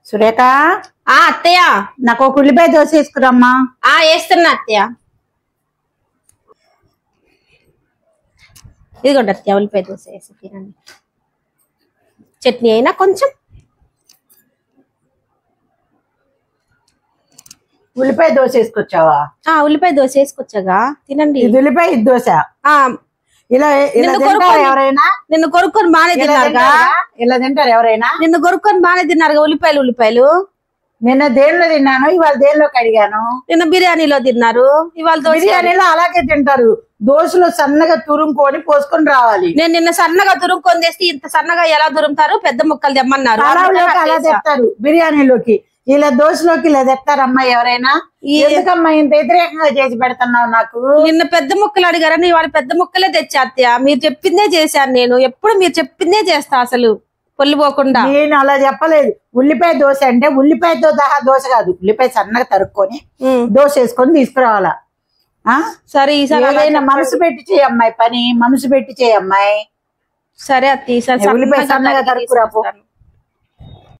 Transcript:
సురేఖ ఆ అత్తయ్య నాకు ఒక ఉల్లిపాయ దోశ వేసుకురమ్మా ఆ వేస్తున్నా అత్తయ్య ఇదిగోండి అత్తయ్య ఉల్లిపాయ దోశ వేసి తినండి చట్నీ అయినా కొంచెం ఉల్లిపాయ దోశ వేసుకొచ్చావా ఆ ఉల్లిపాయ దోశ వేసుకొచ్చాగా తినండి ఇది ఉల్లిపాయ ఇది దోశ ఆ ఇలా ఇలా నిన్ను తింటారా కొనుక్కొని- ఎవరైనా నిన్ను కొనుక్కొని బాగానే ఇలా తిన్నారుగా తింటారా? ఇలా తింటారు ఎవరైనా నిన్ను కొనుక్కొని బాగానే తిన్నారుగా ఉల్లిపాయలు ఉల్లిపాయలు నిన్న దేనిలో తిన్నాను ఇవాళ దేనిలోకి అడిగాను నిన్న బిర్యానీలో తిన్నారు ఇవాళ దోశ బిర్యానీలో అలాగే తింటారు దోశలు సన్నగా తురుముకొని పోసుకొని రావాలి నేను నిన్న సన్నగా తురుముకొని తెస్తే ఇంత సన్నగా ఎలా తురుముతారు పెద్ద ముక్కలు తెమ్మన్నారు పలావ్లోకి అందుకని అలా అట్లా వేసా. తెస్తారు బిర్యానీలోకి ఇలా దోశలోకి ఇలా తెస్తారమ్మా ఎవరైనా ఈ- ఎందుకమ్మా ఇంత వ్యతిరేకంగా చేసి పెడుతున్నావు నాకు నిన్న పెద్ద ముక్కలు అడిగారని ఇవాళ పెద్ద ముక్కలే తెచ్చా అత్తయ్య మీరు చెప్పిందే చేశాను నేను ఎప్పుడు మీరు చెప్పిందే చేస్తా అసలు పొల్లు పోకుండా నేను అలా చెప్పలేదు ఉల్లిపాయ దోశ అంటే ఉల్లిపాయతో సహా దోశ కాదు ఉల్లిపాయ సన్నగా తరుక్కొని ఉమ్, దోశ వేసుకొని తీసుకురావాలా ఆ? సరే ఈసారి అలా ఏదైనా చెప్పండి. మనసు పెట్టి చేయి అమ్మాయి పని మనసు పెట్టి చేయి అమ్మాయి సరే అత్త ఈసారి ఉల్లిపాయ సన్నగా సన్నగా తరిగి తరుక్కురా పో. తీసుకొస్తాను.